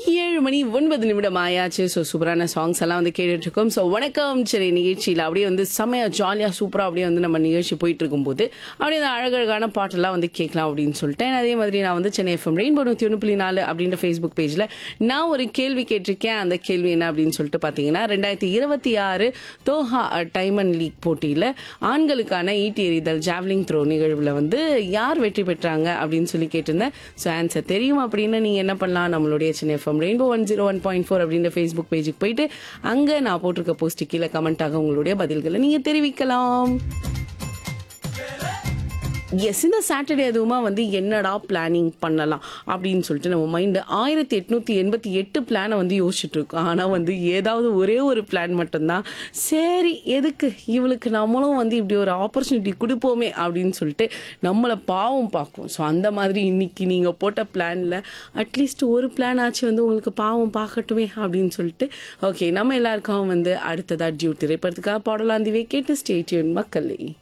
ஏழு மணி ஒன்பது நிமிடம் ஆயாச்சு ஸோ சூப்பரான சாங்ஸ் எல்லாம் வந்து கேட்டுட்டு இருக்கோம் ஸோ வணக்கம் சரி நிகழ்ச்சியில் அப்படியே வந்து செமையா ஜாலியாக சூப்பராக அப்படியே வந்து நம்ம நிகழ்ச்சி போயிட்டு இருக்கும்போது அப்படியே அந்த அழகழகான பாட்டெல்லாம் வந்து கேட்கலாம் அப்படின்னு சொல்லிட்டேன் அதே மாதிரி நான் வந்து சென்னை எஃப்எம் ரெயின்போ நூற்றி ஒன்று புள்ளி நாலு அப்படின்ற ஃபேஸ்புக் பேஜில் நான் ஒரு கேள்வி கேட்டிருக்கேன் அந்த கேள்வி என்ன அப்படின்னு சொல்லிட்டு பார்த்தீங்கன்னா ரெண்டாயிரத்தி இருபத்தி ஆறு தோஹா டைமண்ட் லீக் போட்டியில் ஆண்களுக்கான ஈட்டி எறிதல் ஜாவ்லிங் த்ரோ நிகழ்வில் வந்து யார் வெற்றி பெற்றாங்க அப்படின்னு சொல்லி கேட்டிருந்தேன் ஸோ ஆன்சர் தெரியும் அப்படின்னு நீங்கள் என்ன பண்ணலாம் நம்மளுடைய Chennai FM Rainbow one zero one point four அப்படின்ற ஃபேஸ்புக் பேஜுக்கு போயிட்டு அங்கே நான் போட்டிருக்க போஸ்ட் கீழே கமெண்ட்டாக உங்களுடைய பதில்களை நீங்கள் தெரிவிக்கலாம் எஸ் இந்த சாட்டர்டே அதுவுமா வந்து என்னடா பிளானிங் பண்ணலாம் அப்படின்னு சொல்லிட்டு நம்ம மைண்டு ஆயிரத்தி எட்நூத்தி எண்பத்தி எட்டு பிளானை வந்து யோசிச்சுட்டு இருக்கோம் ஆனால் வந்து ஏதாவது ஒரே ஒரு பிளான் மட்டும்தான் சரி எதுக்கு இவளுக்கு நம்மளும் வந்து இப்படி ஒரு ஆப்பர்ச்சுனிட்டி கொடுப்போமே அப்படின்னு சொல்லிட்டு நம்மளை பாவம் பார்க்கும் ஸோ அந்த மாதிரி இன்னைக்கு நீங்கள் போட்ட பிளானில் அட்லீஸ்ட் ஒரு பிளான் ஆச்சு வந்து உங்களுக்கு பாவம் பார்க்கட்டுமே அப்படின்னு சொல்லிட்டு ஓகே நம்ம எல்லாருக்கும் வந்து அடுத்ததா டியூ திரைப்படத்துக்காக பாடலாம் அந்த கேட்டு ஸ்டேட்யூன் மக்களே